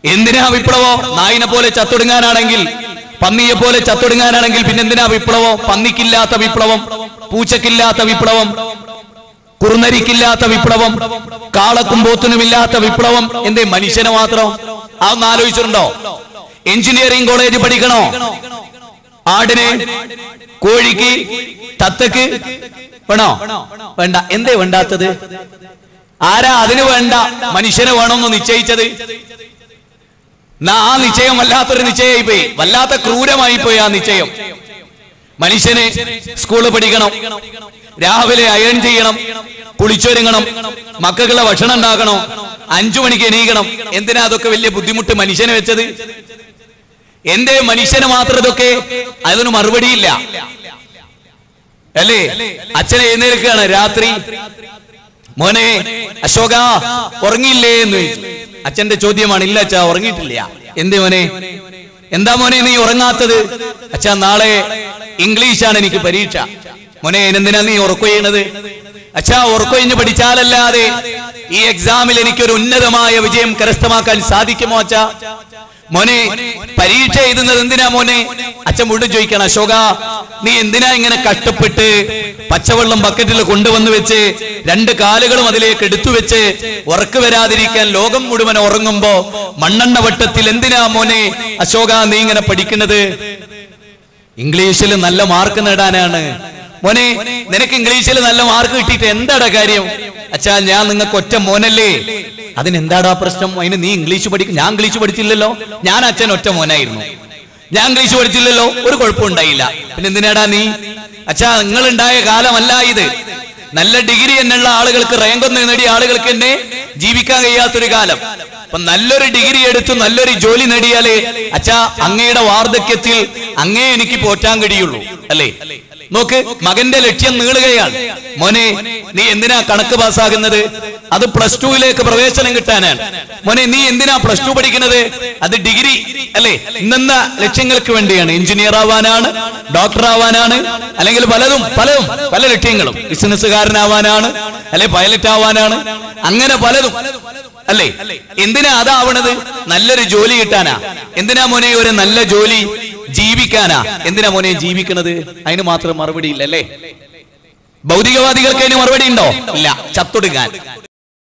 എന്തിനാ വിപ്ലവം നായിനെ പോലെ ചത്തൊടുങ്ങാനാണെങ്കിൽ പന്നിയെ പോലെ ചത്തൊടുങ്ങാനാണെങ്കിൽ പിന്നെ എന്തിനാ വിപ്ലവം പന്നിക്കില്ലാത്ത വിപ്ലവം പൂച്ചക്കില്ലാത്ത വിപ്ലവം കുറുനരിക്കില്ലാത്ത വിപ്ലവം കാളക്കും പോത്തിനുമില്ലാത്ത വിപ്ലവം എന്തേ മനുഷ്യനെ മാത്രം അതൊന്ന് ആലോചിച്ചിട്ടുണ്ടോ എഞ്ചിനീയറിംഗ് കോളേജ് പഠിക്കണോ ആടിന് കോഴിക്ക് തത്തക്ക് വേണോ വേണ്ട എന്തേ വേണ്ടാത്തത് ആരാ അതിന് വേണ്ട മനുഷ്യന് വേണമെന്ന് നിശ്ചയിച്ചത് എന്നാ ആ നിശ്ചയം വല്ലാത്തൊരു നിശ്ചയമായി പോയി വല്ലാത്ത ക്രൂരമായി പോയി ആ നിശ്ചയം മനുഷ്യന് സ്കൂളിൽ പഠിക്കണം രാവിലെ അയൺ ചെയ്യണം കുളിച്ചൊരുങ്ങണം മക്കളുടെ ഭക്ഷണം ഉണ്ടാക്കണം അഞ്ചു മണിക്ക് എണീക്കണം എന്തിനാ അതൊക്കെ വലിയ ബുദ്ധിമുട്ട് മനുഷ്യന് വെച്ചത് എന്തേ മനുഷ്യന് മാത്രം ഇതൊക്കെ അതിന് മറുപടിയില്ല അല്ലേ അച്ഛനെ എഴുന്നേൽക്കുകയാണ് രാത്രി മോനെ അശോക ഉറങ്ങിയില്ലേ എന്ന് ചോദിച്ചു. അച്ഛന്റെ ചോദ്യമാണ് ഇല്ല അച്ഛാ ഉറങ്ങിയിട്ടില്ല എന്തേ മോനെ എന്താ മോനെ നീ ഉറങ്ങാത്തത് അച്ഛാ നാളെ ഇംഗ്ലീഷാണ് എനിക്ക് പരീക്ഷ മോനെ എന്തിനാ നീ ഉറക്കൊയ്യണത് അച്ഛാ ഉറക്കൊഴിഞ്ഞ് പഠിച്ചാലല്ലാതെ ഈ എക്സാമിൽ എനിക്കൊരു ഉന്നതമായ വിജയം കരസ്ഥമാക്കാൻ സാധിക്കുമോ അച്ഛാ മോനെ പരീക്ഷ എഴുതുന്നത് എന്തിനാ മോനെ അച്ഛൻ വീണ്ടും ചോദിക്കണം അശോക നീ എന്തിനാ ഇങ്ങനെ കഷ്ടപ്പെട്ട് പച്ചവെള്ളം ബക്കറ്റിൽ കൊണ്ടുവന്ന് വെച്ച് രണ്ട് കാലുകളും അതിലേക്ക് എടുത്തു വെച്ച് ഉറക്ക് വരാതിരിക്കാൻ ലോകം മുഴുവൻ ഉറങ്ങുമ്പോ മണ്ണെണ്ണ വട്ടത്തിൽ എന്തിനാ മോനെ അശോക നീ ഇങ്ങനെ പഠിക്കുന്നത് ഇംഗ്ലീഷിൽ നല്ല മാർക്ക് നേടാനാണ് മോനെ നിനക്ക് ഇംഗ്ലീഷിൽ നല്ല മാർക്ക് കിട്ടിയിട്ട് എന്താടാ കാര്യം അച്ഛാ ഞാൻ നിങ്ങൾക്ക് ഒറ്റ മോനല്ലേ അതിനെന്താടാ പ്രശ്നം അതിന് നീ ഇംഗ്ലീഷ് പഠിക്കും ഞാൻ ഇംഗ്ലീഷ് പഠിച്ചില്ലല്ലോ ഞാൻ അച്ഛൻ ഒറ്റ മോനായിരുന്നു ഞാൻ ഇംഗ്ലീഷ് പഠിച്ചില്ലല്ലോ ഒരു കുഴപ്പമുണ്ടായില്ല പിന്നെ എന്തിനാടാ നീ അച്ഛാ നിങ്ങൾ ഉണ്ടായ കാലമല്ല ഇത് നല്ല ഡിഗ്രി എന്നുള്ള ആളുകൾക്ക് റാങ്ക് ഒന്ന് നേടിയ ആളുകൾക്ക് തന്നെ ജീവിക്കാൻ കഴിയാത്തൊരു കാലം അപ്പൊ നല്ലൊരു ഡിഗ്രി എടുത്ത് നല്ലൊരു ജോലി നേടിയാലേ അച്ഛാ അങ്ങയുടെ വാർദ്ധക്യത്തിൽ അങ്ങേ എനിക്ക് പോറ്റാൻ കഴിയുള്ളൂ അല്ലേ നോക്ക് മകന്റെ ലക്ഷ്യം നീളുകയാണ് മോനെ നീ എന്തിനാ കണക്ക് പാസ്സാകുന്നത് അത് പ്ലസ് ടുവിലേക്ക് പ്രവേശനം കിട്ടാനാണ് മോനെ നീ എന്തിനാ പ്ലസ് ടു പഠിക്കുന്നത് അത് ഡിഗ്രി അല്ലേ ഇന്നെന്ന ലക്ഷ്യങ്ങൾക്ക് വേണ്ടിയാണ് എഞ്ചിനീയർ ആവാനാണ് ഡോക്ടർ ആവാനാണ് അല്ലെങ്കിൽ പലതും പലതും പല ലക്ഷ്യങ്ങളും ബിസിനസ്സുകാരനാവാനാണ് അല്ലെ പൈലറ്റ് ആവാനാണ് അങ്ങനെ പലതും അല്ലേ എന്തിനാ അതാവണത് നല്ലൊരു ജോലി കിട്ടാനാ എന്തിനാ മോനെ ഒരു നല്ല ജോലി ജീവിക്കാനാ എന്തിനാ മോനെ ജീവിക്കണത് അതിന് മാത്രം മറുപടി ഇല്ലല്ലേ ഭൗതികവാദികൾക്ക് അതിന് മറുപടി ഉണ്ടോ ഇല്ല ചത്തൊടുങ്ങാൻ